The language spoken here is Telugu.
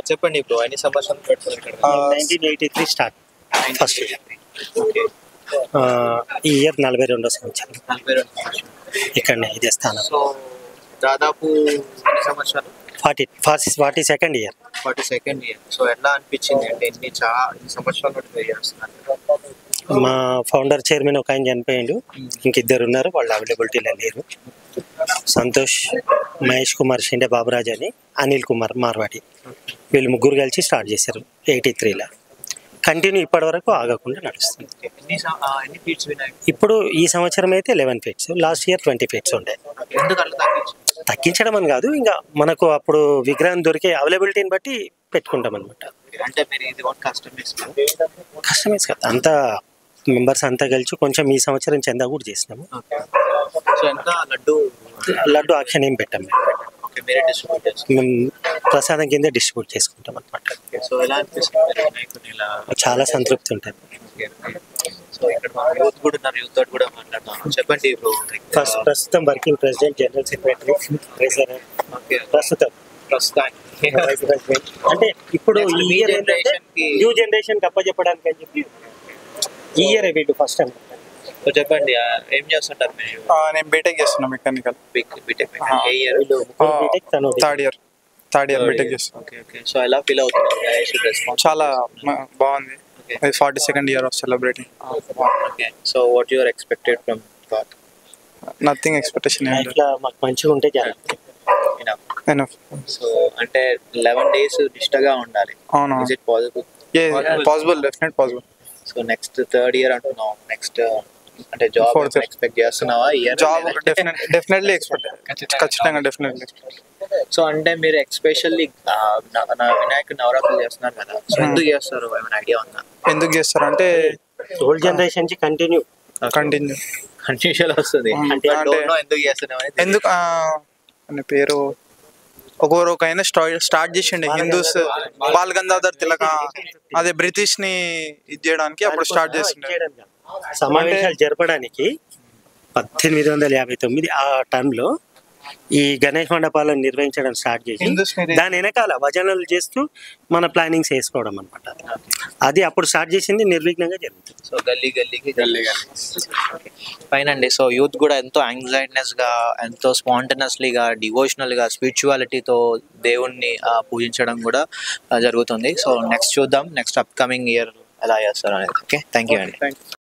చెప్పండి బ్రో ఎన్ని సంవత్సరాలు పెడుతున్నారు ఇక్కడ nineteen eighty three start first okay ఈ ఇయర్ నలభై రెండో సంవత్సరం నలభై రెండు సంవత్సరాలు ఇక్కడనే ఇదే స్థానం సో దాదాపు ఎన్ని సంవత్సరాలు forty forty forty second year forty second year so ఎట్లా అనిపించింది అంటే ఎన్ని చాలా ఎన్ని సంవత్సరాల నుండి మీరు చేస్తున్నారు మా ఫౌండర్ చైర్మన్ ఒక ఆయన చనిపోయిండు ఇంకిద్దరు ఉన్నారు వాళ్ళు అవైలబిలిటీలో లేరు సంతోష్ మహేష్ కుమార్ షిండే బాబురాజ్ అని అనిల్ కుమార్ మార్వాడి వీళ్ళు ముగ్గురు కలిసి స్టార్ట్ చేశారు ఎయిటీ త్రీలో కంటిన్యూ ఇప్పటి వరకు ఆగకుండా నడుస్తుంది Okay. ఎన్ని సం- ఆ, ఎన్ని ఫీట్స్ వినాయక్ ఇప్పుడు ఈ సంవత్సరం అయితే eleven feets last year twenty feets ఉండే ఎందుకు అట్లా తగ్గించి తగ్గించడం అని కాదు ఇంకా మనకు అప్పుడు విగ్రహం దొరికే అవైలబిలిటీని బట్టి పెట్టుకుంటాం అనమాట అంటే మీరు ఇది వన్ కస్టమైజ్ కస్టమైజ్ కదా అంతా మెంబర్స్ అంతా కలిసి కొంచెం ఈ సంవత్సరం చందా కూడా చేసినాము సో ఎంత లడ్డు లడ్డు ఆక్షన్ ఏం పెట్టాం మేము. ఓకే మీరే డిస్ట్రిబ్యూట్ చేస్తారు మేము ప్రసాదం కింద డిస్ట్రిబ్యూట్ చేసుకుంటాం అనమాట సో ఎలా అనిపిస్తుంది మీరు వినాయకుడిని ఇలా చాలా సంతృప్తి ఉంటుంది ఓకే సో ఇక్కడ మా యూత్ కూడా ఉన్నారు యూత్ తోటి కూడా మాట్లాడతాను చెప్పండి బ్రో ఫస్ట్ ప్రస్తుతం working president general secretary treasurer okay ప్రస్తుతం ప్రస్తుతానికి వైస్ ప్రెసిడెంట్ అంటే ఇప్పుడు Next ఈ మీ ఇయర్ generation కి- న్యూ జనరేషన్ అప్పచెప్పడానికి అని చెప్పి ఈ ఇయర్ వీళ్ళు ఫస్ట్ టైం సో చెప్పండి ఆ, ఏం చేస్తుంటారు మీరు ఆ, నేను బీటెక్ చేస్తున్నా మెకానికల్ బిగ్ బీటెక్ ఆ. ఏ ఇయర్ బీటెక్ తను third year third year BTech చేస్తున్నా ఓకే ఓకే సో ఎలా ఫీల్ అవుతున్నారు రెస్పాన్స్ చాలా మ- బాగుంది Okay. Forty second year of celebrating okay so what your expected from God nothing expectation ఏం లేదు ఇట్లా మాకు మంచిగా ఉంటే చాలా Enough. సో అంటే లెవెన్ డేస్ నిష్టగా ఉండాలి అవును is it possible a possible definite possible so next third year అంటున్నావు నెక్స్ట్ అంటే జాబ్ Fourth year. ఎక్స్పెక్ట్ చేస్తున్నావా year job definite definitely expect ఖచ్చితంగా డెఫినెట్లీ సో అంటే మీరు ఎక్స్పెషల్లీ నా వినాయక నవరాత్రులు చేస్తున్నారు కదా సో Hmm. ఎందుకు చేస్తారు ఏమైనా ఐడియా ఉందా ఎందుకు చేస్తారంటే ఓల్డ్ జనరేషన్ నుంచి కంటిన్యూ కంటిన్యూ కన్ఫ్యూజన్ వస్తుంది Hmm. అంటే అంటే- ఎందుకు చేస్తున్నాం అనేది ఎందుకు ఆ, అనే పేరు ఒకరు ఒక ఆయన స్టా- స్టార్ట్ చేసిండే హిందూస్ బాల్ గంగాధర్ తిలక అదే బ్రిటిష్ ని ఇది చేయడానికి అప్పుడు స్టార్ట్ చేసిండే సమావేశాలు జరపడానికి పద్దెనిమిది వందల యాభై తొమ్మిది ఆ టర్మ్ లో ఈ గణేష్ మండపాలను నిర్వహించడం స్టార్ట్ చేసి హిందూస్ మీద దాని వెనకాల భజనలు చేస్తూ మన ప్లానింగ్స్ వేసుకోవడం అనమాట అది అప్పుడు స్టార్ట్ చేసింది నిర్విఘ్నంగా జరుగుతుంది సో గల్లీ గల్లీకి గల్లీ గల్లీ ఫైన్ అండి సో యూత్ కూడా ఎంతో యాంగ్జైట్నెస్ గా ఎంతో స్పాంటనస్లీగా డివోషనల్ గా స్పిరిచువాలిటీతో దేవుణ్ణి ఆ, పూజించడం కూడా ఆ, జరుగుతుంది సో నెక్స్ట్ చూద్దాం నెక్స్ట్ అప్ కమింగ్ ఇయర్ ఎలా చేస్తారు అనేది ఓకే థ్యాంక్ యూ అండి